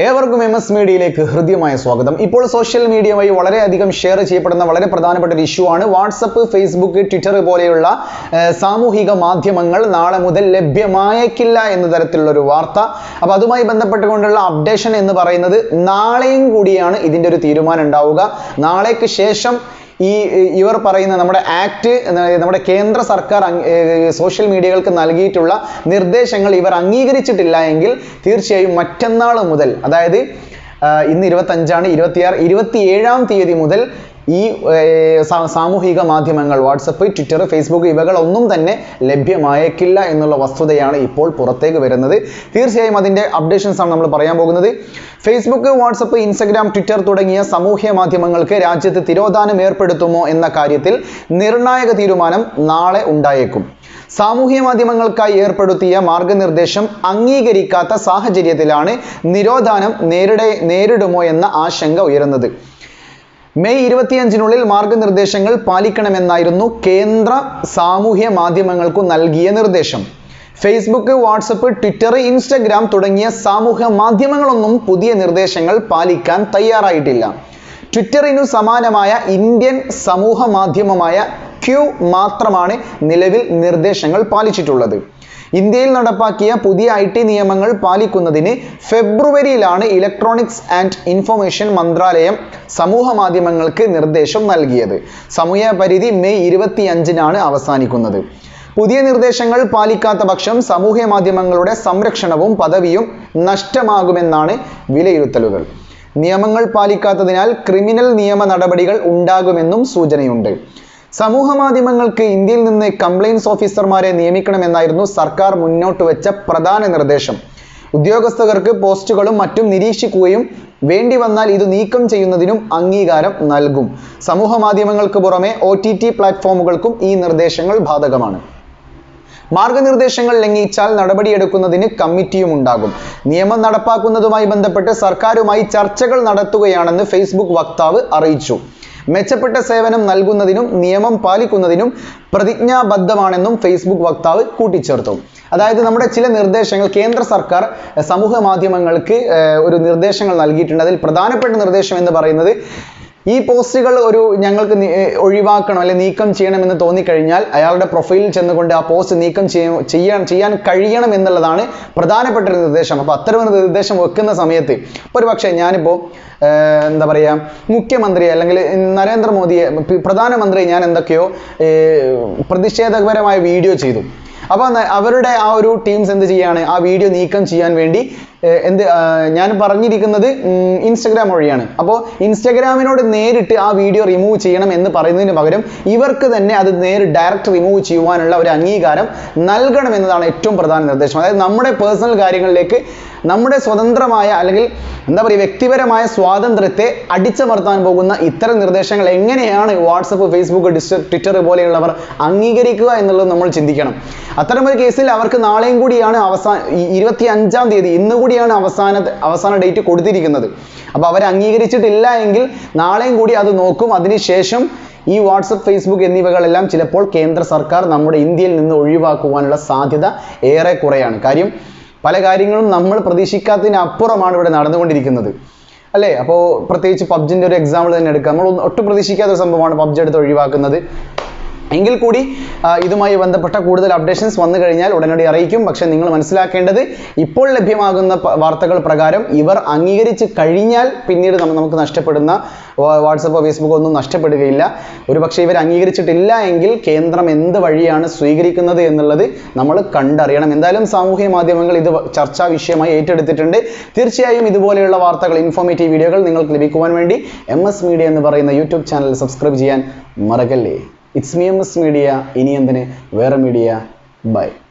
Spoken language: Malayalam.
ഏവർക്കും എം എസ് മീഡിയയിലേക്ക് ഹൃദ്യമായ സ്വാഗതം ഇപ്പോൾ സോഷ്യൽ മീഡിയ വഴി വളരെയധികം ഷെയർ ചെയ്യപ്പെടുന്ന വളരെ പ്രധാനപ്പെട്ട ഒരു ഇഷ്യൂ ആണ് വാട്സപ്പ് ഫേസ്ബുക്ക് ട്വിറ്റർ പോലെയുള്ള ഏർ, സാമൂഹിക മാധ്യമങ്ങൾ നാളെ മുതൽ ലഭ്യമായേക്കില്ല എന്ന തരത്തിലുള്ള ഒരു വാർത്ത അപ്പോൾ അതുമായി ബന്ധപ്പെട്ടുകൊണ്ടുള്ള അപ്ഡേഷൻ എന്ന് പറയുന്നത് നാളെയും കൂടിയാണ് ഇതിൻ്റെ ഒരു തീരുമാനം ഉണ്ടാവുക നാളേക്ക് ശേഷം ഈ ഇവർ പറയുന്ന നമ്മുടെ ആക്ട് നമ്മുടെ കേന്ദ്ര സർക്കാർ അങ്- ഏർ സോഷ്യൽ മീഡിയകൾക്ക് നൽകിയിട്ടുള്ള നിർദ്ദേശങ്ങൾ ഇവർ അംഗീകരിച്ചിട്ടില്ല എങ്കിൽ തീർച്ചയായും മറ്റന്നാൾ മുതൽ അതായത് ആ, ഇന്ന് ഇരുപത്തഞ്ചാണ് ഇരുപത്തിയാറ് ഇരുപത്തിയേഴാം തീയതി മുതൽ ഈ ഏർ, സാ- സാമൂഹിക മാധ്യമങ്ങൾ വാട്സപ്പ് ട്വിറ്റർ ഫേസ്ബുക്ക് ഇവകളൊന്നും തന്നെ ലഭ്യമായേക്കില്ല എന്നുള്ള വസ്തുതയാണ് ഇപ്പോൾ പുറത്തേക്ക് വരുന്നത് തീർച്ചയായും അതിൻ്റെ അപ്ഡേഷൻസ് ആണ് നമ്മൾ പറയാൻ പോകുന്നത് ഫേസ്ബുക്ക് വാട്സപ്പ് ഇൻസ്റ്റഗ്രാം ട്വിറ്റർ തുടങ്ങിയ സാമൂഹ്യ മാധ്യമങ്ങൾക്ക് രാജ്യത്ത് തിരോധാനം ഏർപ്പെടുത്തുമോ എന്ന കാര്യത്തിൽ നിർണായക തീരുമാനം നാളെ ഉണ്ടായേക്കും സാമൂഹ്യ മാധ്യമങ്ങൾക്കായി ഏർപ്പെടുത്തിയ മാർഗനിർദ്ദേശം അംഗീകരിക്കാത്ത സാഹചര്യത്തിലാണ് നിരോധാനം നേരിട നേരിടുമോ എന്ന ആശങ്ക ഉയരുന്നത് മെയ് ഇരുപത്തിയഞ്ചിനുള്ളിൽ മാർഗനിർദ്ദേശങ്ങൾ പാലിക്കണമെന്നായിരുന്നു കേന്ദ്ര സാമൂഹ്യ മാധ്യമങ്ങൾക്കു നൽകിയ നിർദ്ദേശം ഫേസ്ബുക്ക് വാട്സപ്പ് ട്വിറ്റർ ഇൻസ്റ്റഗ്രാം തുടങ്ങിയ സാമൂഹ്യ മാധ്യമങ്ങളൊന്നും പുതിയ നിർദ്ദേശങ്ങൾ പാലിക്കാൻ തയ്യാറായിട്ടില്ല ട്വിറ്ററിനു സമാനമായ ഇന്ത്യൻ സമൂഹ മാധ്യമമായ ക്യൂ മാത്രമാണ് നിലവിൽ നിർദ്ദേശങ്ങൾ പാലിച്ചിട്ടുള്ളത് ഇന്ത്യയിൽ നടപ്പാക്കിയ പുതിയ ഐ ടി നിയമങ്ങൾ പാലിക്കുന്നതിന് ഫെബ്രുവരിയിലാണ് ഇലക്ട്രോണിക്സ് ആൻഡ് ഇൻഫർമേഷൻ മന്ത്രാലയം സമൂഹ മാധ്യമങ്ങൾക്ക് നിർദ്ദേശം നൽകിയത് സമയപരിധി മെയ് ഇരുപത്തിയഞ്ചിനാണ് അവസാനിക്കുന്നത് പുതിയ നിർദ്ദേശങ്ങൾ പാലിക്കാത്ത പക്ഷം സാമൂഹ്യ മാധ്യമങ്ങളുടെ സംരക്ഷണവും പദവിയും നഷ്ടമാകുമെന്നാണ് വിലയിരുത്തലുകൾ നിയമങ്ങൾ പാലിക്കാത്തതിനാൽ ക്രിമിനൽ നിയമ നടപടികൾ ഉണ്ടാകുമെന്നും സൂചനയുണ്ട് സമൂഹ മാധ്യമങ്ങൾക്ക് ഇന്ത്യയിൽ നിന്ന് കംപ്ലയിൻസ് ഓഫീസർമാരെ നിയമിക്കണമെന്നായിരുന്നു സർക്കാർ മുന്നോട്ട് വെച്ച പ്രധാന നിർദ്ദേശം ഉദ്യോഗസ്ഥർക്ക് പോസ്റ്റുകളും മറ്റും നിരീക്ഷിക്കുകയും വേണ്ടി വന്നാൽ ഇത് നീക്കം ചെയ്യുന്നതിനും അംഗീകാരം നൽകും സമൂഹ മാധ്യമങ്ങൾക്ക് പുറമെ ഒ ടി ടി പ്ലാറ്റ്ഫോമുകൾക്കും ഈ നിർദ്ദേശങ്ങൾ ബാധകമാണ് മാർഗനിർദ്ദേശങ്ങൾ ലംഘിച്ചാൽ നടപടിയെടുക്കുന്നതിന് കമ്മിറ്റിയും ഉണ്ടാകും നിയമം നടപ്പാക്കുന്നതുമായി ബന്ധപ്പെട്ട് സർക്കാരുമായി ചർച്ചകൾ നടത്തുകയാണെന്ന് ഫേസ്ബുക്ക് വക്താവ് അറിയിച്ചു മെച്ചപ്പെട്ട സേവനം നൽകുന്നതിനും നിയമം പാലിക്കുന്നതിനും പ്രതിജ്ഞാബദ്ധമാണെന്നും ഫേസ്ബുക്ക് വക്താവ് കൂട്ടിച്ചേർത്തു അതായത് നമ്മുടെ ചില നിർദ്ദേശങ്ങൾ കേന്ദ്ര സർക്കാർ എഹ്, സമൂഹ മാധ്യമങ്ങൾക്ക് ഏഹ്, ഒരു നിർദ്ദേശങ്ങൾ നൽകിയിട്ടുണ്ട് അതിൽ പ്രധാനപ്പെട്ട നിർദ്ദേശം എന്ന് പറയുന്നത് ഈ പോസ്റ്റുകൾ ഒരു ഞങ്ങൾക്ക് നി- ഏർ ഒഴിവാക്കണം അല്ലെങ്കിൽ നീക്കം ചെയ്യണമെന്ന് തോന്നിക്കഴിഞ്ഞാൽ അയാളുടെ പ്രൊഫൈലിൽ ചെന്നുകൊണ്ട് ആ പോസ്റ്റ് നീക്കം ചെയ്യ- ചെയ്യാൻ ചെയ്യാൻ കഴിയണം എന്നുള്ളതാണ് പ്രധാനപ്പെട്ട ഒരു നിർദ്ദേശം അപ്പോൾ അത്തരം ഒരു നിർദ്ദേശം വെക്കുന്ന സമയത്ത് ഇപ്പോൾ ഒരു പക്ഷേ ഞാനിപ്പോൾ ഏർ എന്താ പറയുക മുഖ്യമന്ത്രി അല്ലെങ്കിൽ നരേന്ദ്രമോദിയെ പി- പ്രധാനമന്ത്രി ഞാൻ എന്തൊക്കെയോ ഏർ പ്രതിഷേധകരമായ വീഡിയോ ചെയ്തു അപ്പോൾ ന- അവരുടെ ആ ഒരു ടീംസ് എന്ത് ചെയ്യാണ് ആ വീഡിയോ നീക്കം ചെയ്യാൻ വേണ്ടി ഏർ എന്ത് ആ, ഞാൻ പറഞ്ഞിരിക്കുന്നത് ഉം, ഇൻസ്റ്റഗ്രാം വഴിയാണ് അപ്പോൾ ഇൻസ്റ്റഗ്രാമിനോട് നേരിട്ട് ആ വീഡിയോ റിമൂവ് ചെയ്യണം എന്ന് പറയുന്നതിന് പകരം ഇവർക്ക് തന്നെ അത് നേരിട്ട് ഡയറക്റ്റ് റിമൂവ് ചെയ്യുവാനുള്ള ഒരു അംഗീകാരം നൽകണം എന്നതാണ് ഏറ്റവും പ്രധാന നിർദ്ദേശം അതായത് നമ്മുടെ പേഴ്സണൽ കാര്യങ്ങളിലേക്ക് നമ്മുടെ സ്വതന്ത്രമായ അല്ലെങ്കിൽ എന്താ പറയുക വ്യക്തിപരമായ സ്വാതന്ത്ര്യത്തെ അടിച്ചമർത്താൻ പോകുന്ന ഇത്തരം നിർദ്ദേശങ്ങൾ എങ്ങനെയാണ് വാട്സപ്പ് ഫേസ്ബുക്ക് ഡിസ് ട്വിറ്റർ പോലെയുള്ളവർ അംഗീകരിക്കുക എന്നുള്ളത് നമ്മൾ ചിന്തിക്കണം അത്തരമൊരു കേസിൽ അവർക്ക് നാളെയും കൂടിയാണ് അവസാന ഇരുപത്തി അഞ്ചാം തീയതി ഇന്ന് കൂടിയാണ് അവസാന അവസാന ഡേറ്റ് കൊടുത്തിരിക്കുന്നത് അപ്പോൾ അവർ അംഗീകരിച്ചിട്ടില്ല എങ്കിൽ നാളെയും കൂടി അത് നോക്കും അതിനുശേഷം ഈ വാട്സപ്പ് ഫേസ്ബുക്ക് എന്നിവകളെല്ലാം ചിലപ്പോൾ കേന്ദ്ര സർക്കാർ നമ്മുടെ ഇന്ത്യയിൽ നിന്ന് ഒഴിവാക്കുവാനുള്ള സാധ്യത ഏറെ കുറയാണ് കാര്യം പല കാര്യങ്ങളും നമ്മൾ പ്രതീക്ഷിക്കാത്തതിന് അപ്പുറമാണ് ഇവിടെ നടന്നുകൊണ്ടിരിക്കുന്നത് അല്ലേ അപ്പോൾ പ്രത്യേകിച്ച് പബ്ജിൻ്റെ ഒരു എക്സാമ്പിൾ തന്നെ എടുക്കാം നമ്മൾ ഒന്നും- ഒട്ടും പ്രതീക്ഷിക്കാത്ത ഒരു സംഭവമാണ് പബ്ജി എടുത്ത് ഒഴിവാക്കുന്നത് എങ്കിൽ കൂടി ആ, ഇതുമായി ബന്ധപ്പെട്ട കൂടുതൽ അപ്ഡേഷൻസ് വന്നു കഴിഞ്ഞാൽ ഉടനടി അറിയിക്കും പക്ഷേ നിങ്ങൾ മനസ്സിലാക്കേണ്ടത് ഇപ്പോൾ ലഭ്യമാകുന്ന പ- വാർത്തകൾ പ്രകാരം ഇവർ അംഗീകരിച്ച് കഴിഞ്ഞാൽ പിന്നീട് നമ്മ- നമുക്ക് നഷ്ടപ്പെടുന്ന വാ- വാട്സപ്പോ ഫേസ്ബുക്കോ ഒന്നും നഷ്ടപ്പെടുകയില്ല ഒരു പക്ഷേ ഇവർ അംഗീകരിച്ചിട്ടില്ല എങ്കിൽ കേന്ദ്രം എന്ത് വഴിയാണ് സ്വീകരിക്കുന്നത് എന്നുള്ളത് നമ്മൾ കണ്ടറിയണം എന്തായാലും സാമൂഹ്യ മാധ്യമങ്ങൾ ഇത് വ- ചർച്ചാ വിഷയമായി ഏറ്റെടുത്തിട്ടുണ്ട് തീർച്ചയായും ഇതുപോലെയുള്ള വാർത്തകൾ ഇൻഫോർമേറ്റീവ് വീഡിയോകൾ നിങ്ങൾക്ക് ലഭിക്കുവാൻ വേണ്ടി എം എസ് മീഡിയ എന്ന് പറയുന്ന യൂട്യൂബ് ചാനൽ സബ്സ്ക്രൈബ് ചെയ്യാൻ മറക്കല്ലേ it's me M S media ഇനി എന്തിന് വേറെ മീഡിയ ബൈ